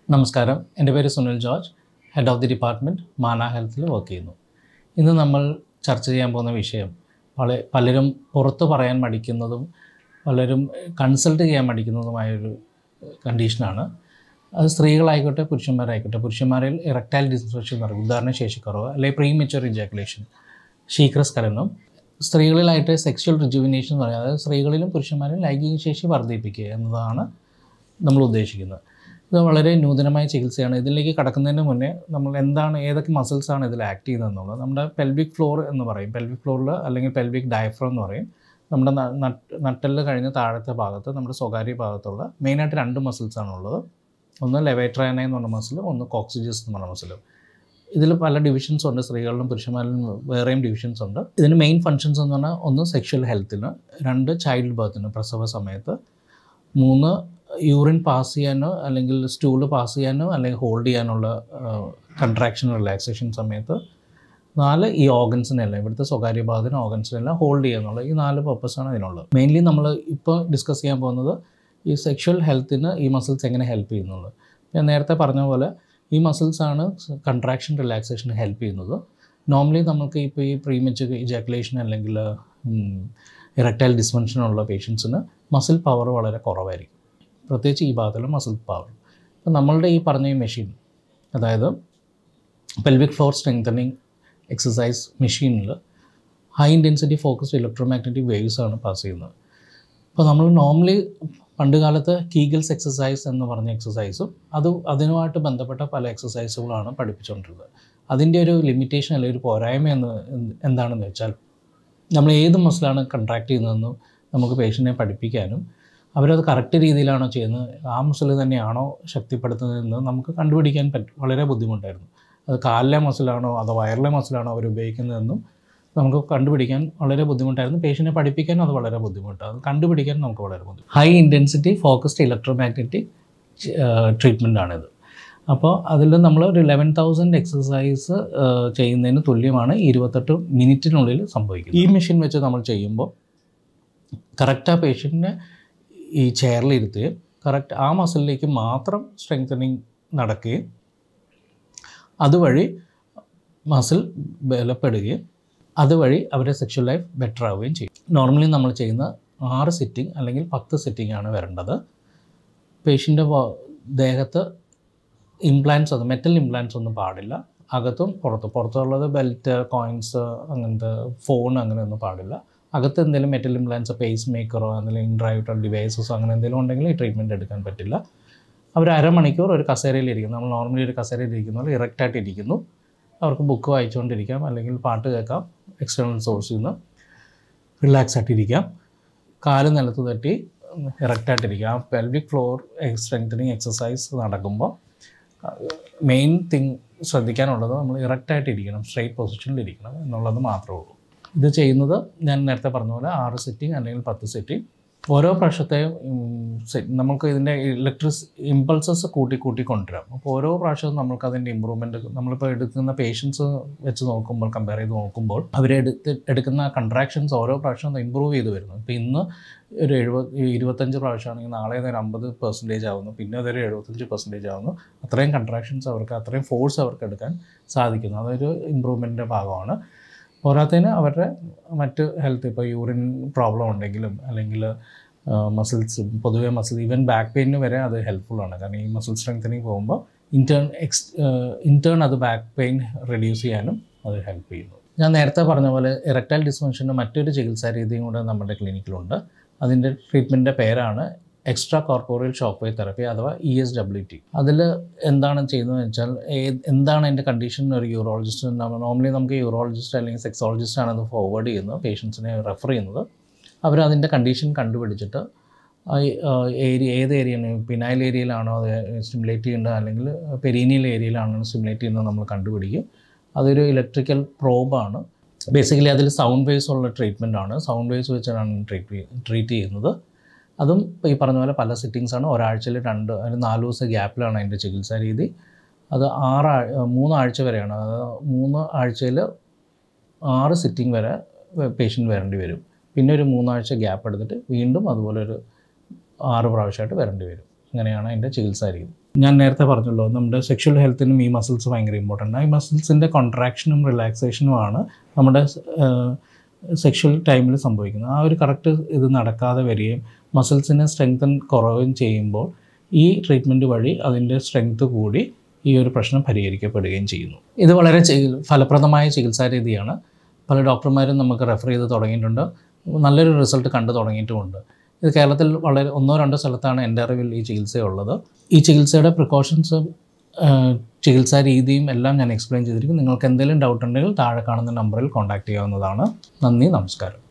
നമസ്കാരം എൻ്റെ പേര് Sunil George head of the department മാന ഹെൽത്തിൽ വർക്ക് ചെയ്യുന്നു ഇന്ന് നമ്മൾ ചർച്ച ചെയ്യാൻ പോകുന്ന വിഷയം വളരെ പലരും പുറത്ത് പറയാൻ മടിക്കുന്നതും പലരും കൺസൾട്ട് ചെയ്യാൻ മടിക്കുന്നതുമായൊരു കണ്ടീഷനാണ് അത് സ്ത്രീകളായിക്കോട്ടെ പുരുഷന്മാരായിക്കോട്ടെ പുരുഷന്മാരിൽ ഇറക്ടൈൽ ഡിസ്ഫങ്ഷൻ എന്ന് പറയും ഉദാഹരണ ശേഷിക്കുറവ് അല്ലെങ്കിൽ പ്രീ മെച്ചുവർ ഇജാക്കുലേഷൻ ശീഘ്രസ്ഖലനം സ്ത്രീകളിലായിട്ട് സെക്ഷൽ റിജുവിനേഷൻ എന്ന് പറയുന്നത് അതായത് സ്ത്രീകളിലും പുരുഷന്മാരിലും ലൈംഗിക ശേഷി വർദ്ധിപ്പിക്കുക എന്നതാണ് നമ്മൾ ഉദ്ദേശിക്കുന്നത് ഇത് വളരെ നൂതനമായ ചികിത്സയാണ് ഇതിലേക്ക് കടക്കുന്നതിന് മുന്നേ നമ്മൾ എന്താണ് ഏതൊക്കെ മസിൽസാണ് ഇതിൽ ആക്ട് ചെയ്യുന്നത് എന്നുള്ളത് നമ്മുടെ പെൽവിക് ഫ്ലോർ എന്ന് പറയും പെൽവിക് ഫ്ലോറിൽ അല്ലെങ്കിൽ പെൽവിക് ഡയഫ്രം എന്ന് പറയും നമ്മുടെ ന- നട്ട് നട്ടെല്ല് കഴിഞ്ഞ് താഴത്തെ ഭാഗത്ത് നമ്മുടെ സ്വകാര്യ ഭാഗത്തുള്ള മെയിനായിട്ട് രണ്ട് മസിൽസാണ് ഉള്ളത് ഒന്ന് ലെവേട്രാന എന്ന് പറഞ്ഞ മസിലും ഒന്ന് കോക്സിജസ് എന്ന് പറഞ്ഞ മസിലും ഇതിൽ പല ഡിവിഷൻസ് ഉണ്ട് സ്ത്രീകളിലും പുരുഷന്മാരിലും വേറെയും ഡിവിഷൻസ് ഉണ്ട് ഇതിന് മെയിൻ ഫങ്ഷൻസ് എന്ന് പറഞ്ഞാൽ ഒന്ന് സെക്ഷൽ ഹെൽത്തിന് രണ്ട് ചൈൽഡ് ബർത്തിന് പ്രസവ സമയത്ത് മൂന്ന് യൂറിൻ പാസ് ചെയ്യാനോ അല്ലെങ്കിൽ സ്റ്റൂള് പാസ് ചെയ്യാനോ അല്ലെങ്കിൽ ഹോൾഡ് ചെയ്യാനുള്ള കൺട്രാക്ഷൻ റിലാക്സേഷൻ സമയത്ത് നാല് ഈ ഓർഗൻസിനെല്ലാം ഇവിടുത്തെ സ്വകാര്യ ഭാഗത്തിന് ഓർഗൻസിനെല്ലാം ഹോൾഡ് ചെയ്യാന്നുള്ള ഈ നാല് പർപ്പസാണ് ഇതിനുള്ളത് മെയിൻലി നമ്മൾ ഇപ്പോൾ ഡിസ്കസ് ചെയ്യാൻ പോകുന്നത് ഈ സെക്ഷൽ ഹെൽത്തിന് ഈ മസിൽസ് എങ്ങനെ ഹെൽപ്പ് ചെയ്യുന്നുള്ളത് ഞാൻ നേരത്തെ പറഞ്ഞ പോലെ ഈ മസിൽസ് ആണ് കൺട്രാക്ഷൻ റിലാക്സേഷൻ ഹെൽപ്പ് ചെയ്യുന്നത് നോർമലി നമുക്ക് ഇപ്പോൾ ഈ പ്രീമിച്ച് ഇജാക്കുലേഷൻ അല്ലെങ്കിൽ ഇറക്ടൈൽ ഡിസ്ഫങ്ഷൻ ഉള്ള പേഷ്യൻസിന് മസിൽ പവർ വളരെ കുറവായിരിക്കും പ്രത്യേകിച്ച് ഈ ഭാഗത്തുള്ള മസിൽ പവർ അപ്പോൾ നമ്മളുടെ ഈ പറഞ്ഞ ഈ മെഷീൻ അതായത് പെൽവിക് ഫ്ലോർ സ്ട്രെങ്തനിങ് എക്സസൈസ് മെഷീനിൽ high intensity focused electromagnetic waves ആണ് പാസ് ചെയ്യുന്നത് അപ്പോൾ നമ്മൾ നോർമലി പണ്ട് കാലത്ത് കീഗിൾസ് എക്സസൈസ് എന്ന് പറഞ്ഞ എക്സസൈസും അത് അതിനുമായിട്ട് ബന്ധപ്പെട്ട പല എക്സസൈസുകളാണ് പഠിപ്പിച്ചുകൊണ്ടിരുന്നത് അതിൻ്റെ ഒരു ലിമിറ്റേഷൻ അല്ലെങ്കിൽ ഒരു പോരായ്മ എന്ന് എന്ത് എന്താണെന്ന് വെച്ചാൽ നമ്മൾ ഏത് മസിലാണ് കൺട്രാക്ട് ചെയ്യുന്നതെന്ന് നമുക്ക് പേഷ്യൻറ്റിനെ പഠിപ്പിക്കാനും അവരത് കറക്റ്റ് രീതിയിലാണോ ചെയ്യുന്നത് ആ മസിൽ തന്നെയാണോ ശക്തിപ്പെടുത്തുന്നതെന്ന് നമുക്ക് കണ്ടുപിടിക്കാൻ പറ്റും വളരെ ബുദ്ധിമുട്ടായിരുന്നു അത് കാലിലെ മസിലാണോ അതോ വയറിലെ മസിലാണോ അവർ ഉപയോഗിക്കുന്നതെന്നും നമുക്ക് കണ്ടുപിടിക്കാൻ വളരെ ബുദ്ധിമുട്ടായിരുന്നു പേഷ്യൻറ്റിനെ പഠിപ്പിക്കാനും അത് വളരെ ബുദ്ധിമുട്ടാണ് അത് കണ്ടുപിടിക്കാൻ നമുക്ക് വളരെ ബുദ്ധിമുട്ട് high intensity focused electromagnetic treatment ആണിത് അപ്പോൾ അതിൽ നമ്മൾ ഒരു ലെവൻ തൗസൻഡ് എക്സസൈസ് ചെയ്യുന്നതിന് തുല്യമാണ് ഇരുപത്തെട്ട് മിനിറ്റിനുള്ളിൽ സംഭവിക്കുന്നത് ഈ മെഷീൻ വെച്ച് നമ്മൾ ചെയ്യുമ്പോൾ കറക്റ്റ് ആ പേഷ്യൻറ്റിനെ ഈ ചെയറിൽ ഇരുത്തുകയും കറക്റ്റ് ആ മസിലിലേക്ക് മാത്രം സ്ട്രെങ്തനിങ് നടക്കുകയും അതുവഴി മസിൽ ബലപ്പെടുകയും അതുവഴി അവരുടെ സെക്ഷൽ ലൈഫ് ബെറ്റർ ആവുകയും ചെയ്യും നോർമലി നമ്മൾ ചെയ്യുന്ന ആറ് സിറ്റിംഗ് അല്ലെങ്കിൽ പത്ത് സിറ്റിംഗ് ആണ് വരേണ്ടത് പേഷ്യൻ്റെ ദേഹത്ത് ഇംപ്ലാൻസ് ഒന്നും മെറ്റൽ ഇംപ്ലാൻസ് ഒന്നും പാടില്ല അകത്തും പുറത്തും പുറത്തുള്ളത് ബെൽറ്റ് കോയിൻസ് അങ്ങനത്തെ ഫോൺ അങ്ങനെയൊന്നും പാടില്ല അകത്ത് എന്തെങ്കിലും മെറ്റൽ ഇംപ്ലാൻസ് പേസ് മേക്കറോ എന്തെങ്കിലും ഇൻഡ്രൈവർ ഡിവൈസസോ അങ്ങനെ എന്തെങ്കിലും ഉണ്ടെങ്കിൽ ഈ ട്രീറ്റ്മെൻറ്റ് എടുക്കാൻ പറ്റില്ല അവർ അരമണിക്കൂർ ഒരു കസേരയിൽ ഇരിക്കുന്നു നമ്മൾ നോർമലി ഒരു കസേരയിൽ ഇരിക്കുന്ന പോലെ ഇറക്റ്റായിട്ട് ഇരിക്കുന്നു അവർക്ക് ബുക്ക് വായിച്ചുകൊണ്ടിരിക്കാം അല്ലെങ്കിൽ പാട്ട് കേൾക്കാം എക്സ്റ്റേണൽ സോഴ്സിൽ നിന്ന് റിലാക്സ് ആയിട്ടിരിക്കാം കാല് നിലത്ത് തട്ടി ഇറക്റ്റായിട്ടിരിക്കാം പെൽവിക് ഫ്ലോർ സ്ട്രെങ്തനിങ് എക്സസൈസ് നടക്കുമ്പോൾ മെയിൻ തിങ് ശ്രദ്ധിക്കാനുള്ളത് നമ്മൾ ഇറക്റ്റായിട്ട് ഇരിക്കണം സ്ട്രെയിറ്റ് പൊസിഷനിൽ ഇരിക്കണം എന്നുള്ളത് മാത്രമേ ഉള്ളൂ ഇത് ചെയ്യുന്നത് ഞാൻ നേരത്തെ പറഞ്ഞ പോലെ ആറ് സിറ്റിംഗ് അല്ലെങ്കിൽ പത്ത് സിറ്റിംഗ് ഓരോ പ്രാവശ്യത്തെയും ഉം, സെ- നമുക്ക് ഇതിൻ്റെ ഇലക്ട്രിസ് ഇമ്പൾസസ് കൂട്ടി കൂട്ടി കൊണ്ടുവരാം അപ്പോൾ ഓരോ പ്രാവശ്യവും നമുക്ക് അതിൻ്റെ ഇമ്പ്രൂവ്മെൻറ്റ് നമ്മളിപ്പോൾ എടുക്കുന്ന പേഷ്യൻസ് വെച്ച് നോക്കുമ്പോൾ കമ്പയർ ചെയ്ത് നോക്കുമ്പോൾ അവരെടുത്ത് എടുക്കുന്ന കൺട്രാക്ഷൻസ് ഓരോ പ്രാവശ്യവും ഇമ്പ്രൂവ് ചെയ്ത് വരുന്നു ഇപ്പോൾ ഇന്ന് ഒരു എഴുപത് ഇരുപത്തഞ്ച് പ്രാവശ്യമാണെങ്കിൽ നാളെ അതൊരു അമ്പത് പെർസെൻറ്റേജ് ആവുന്നു പിന്നെ അതൊരു എഴുപത്തഞ്ച് പെർസെൻറ്റേജ് ആവുന്നു അത്രയും കൺട്രാക്ഷൻസ് അവർക്ക് അത്രയും ഫോഴ്സ് അവർക്ക് എടുക്കാൻ സാധിക്കുന്നു അതൊരു ഇമ്പ്രൂവ്മെൻറ്റിൻ്റെ ഭാഗമാണ് പോരാത്തതിന് അവരുടെ മറ്റ് ഹെൽത്ത് ഇപ്പോൾ യൂറിൻ പ്രോബ്ലം ഉണ്ടെങ്കിലും അല്ലെങ്കിൽ മസിൽസ് പൊതുവെ മസിൽ ഈവൻ ബാക്ക് പെയിന് വരെ അത് ഹെൽപ്ഫുള്ളാണ് കാരണം ഈ മസിൽ സ്ട്രെങ്തനിങ് പോകുമ്പോൾ ഇൻറ്റേൺ എക്സ് ഇൻറ്റേൺ അത് ബാക്ക് പെയിൻ റെഡ്യൂസ് ചെയ്യാനും അത് ഹെൽപ്പ് ചെയ്യുന്നു ഞാൻ നേരത്തെ പറഞ്ഞ പോലെ ഇറക്ടൈൽ ഡിസ്ഫങ്ഷൻ്റെ മറ്റൊരു ചികിത്സാ രീതിയും കൂടെ നമ്മുടെ ക്ലിനിക്കിലുണ്ട് അതിൻ്റെ ട്രീറ്റ്മെൻറ്റിൻ്റെ പേരാണ് extracorporeal shock wave therapy അഥവാ ഇ എസ് ഡബ്ല്യു ടി അതിൽ എന്താണ് ചെയ്യുന്നതെന്ന് വെച്ചാൽ ഏ- എന്താണ് എൻ്റെ കണ്ടീഷൻ ഒരു യൂറോളജിസ്റ്റ് നോർമലി നമുക്ക് യൂറോളജിസ്റ്റ് അല്ലെങ്കിൽ സെക്സോളജിസ്റ്റ് ആണ് അത് ഫോർവേഡ് ചെയ്യുന്നത് പേഷ്യൻസിനെ റെഫർ ചെയ്യുന്നത് അവരതിൻ്റെ കണ്ടീഷൻ കണ്ടുപിടിച്ചിട്ട് ആ ഏരിയ ഏത് ഏരിയയാണ് പിനായിൽ ഏരിയയിലാണോ അത് സ്റ്റിമുലേറ്റ് ചെയ്യേണ്ടത് അല്ലെങ്കിൽ പെരീനിയൽ ഏരിയയിലാണോ സ്റ്റിമുലേറ്റ് ചെയ്യുന്നത് നമ്മൾ കണ്ടുപിടിക്കും അതൊരു ഇലക്ട്രിക്കൽ പ്രോബാണ് ബേസിക്കലി അതിൽ സൗണ്ട് വേവ്സ് ഉള്ള ട്രീറ്റ്മെൻ്റ് ആണ് സൗണ്ട് വേവ്സ് വെച്ചാണ് ട്രീറ്റ് ട്രീറ്റ് ചെയ്യുന്നത് അതും ഇപ്പോൾ ഈ പറഞ്ഞ പോലെ പല സിറ്റിങ്സ് ആണ് ഒരാഴ്ചയിൽ രണ്ട് ഒരു നാല് ദിവസം ഗ്യാപ്പിലാണ് അതിൻ്റെ ചികിത്സാ രീതി അത് ആറ് മൂന്നാഴ്ച വരെയാണ് അത് മൂന്ന് ആഴ്ചയിൽ ആറ് സിറ്റിംഗ് വരെ പേഷ്യൻ്റ് വരേണ്ടി വരും പിന്നെ ഒരു മൂന്നാഴ്ച ഗ്യാപ്പ് എടുത്തിട്ട് വീണ്ടും അതുപോലെ ഒരു ആറ് പ്രാവശ്യമായിട്ട് വരേണ്ടി വരും അങ്ങനെയാണ് അതിൻ്റെ ചികിത്സാ രീതി ഞാൻ നേരത്തെ പറഞ്ഞല്ലോ നമ്മുടെ സെക്ഷൽ ഹെൽത്തിനും ഈ മസിൽസ് ഭയങ്കര ഇമ്പോർട്ടൻ്റ് ആണ് ഈ മസിൽസിൻ്റെ കോൺട്രാക്ഷനും റിലാക്സേഷനുമാണ് നമ്മുടെ സെക്ഷൽ ടൈമിൽ സംഭവിക്കുന്നത് ആ ഒരു കറക്റ്റ് ഇത് നടക്കാതെ വരികയും മസിൽസിനെ സ്ട്രെങ്തൻ കുറവുകയും ചെയ്യുമ്പോൾ ഈ ട്രീറ്റ്മെൻറ്റ് വഴി അതിൻ്റെ സ്ട്രെങ്ത് കൂടി ഈ ഒരു പ്രശ്നം പരിഹരിക്കപ്പെടുകയും ചെയ്യുന്നു ഇത് വളരെ ചി- ഫലപ്രദമായ ചികിത്സാ രീതിയാണ് പല ഡോക്ടർമാരും നമുക്ക് റെഫർ ചെയ്ത് തുടങ്ങിയിട്ടുണ്ട് നല്ലൊരു റിസൾട്ട് കണ്ടു തുടങ്ങിയിട്ടുമുണ്ട് ഇത് കേരളത്തിൽ വളരെ ഒന്നോ രണ്ടോ സ്ഥലത്താണ് എൻ്റെ അറിവിൽ ഈ ചികിത്സയുള്ളത് ഈ ചികിത്സയുടെ പ്രിക്കോഷൻസും ചികിത്സാ രീതിയും എല്ലാം ഞാൻ എക്സ്പ്ലെയിൻ ചെയ്തിരിക്കും നിങ്ങൾക്ക് എന്തെങ്കിലും ഡൗട്ട് ഉണ്ടെങ്കിൽ താഴെ കാണുന്ന നമ്പറിൽ കോൺടാക്റ്റ് ചെയ്യാവുന്നതാണ് നന്ദി നമസ്കാരം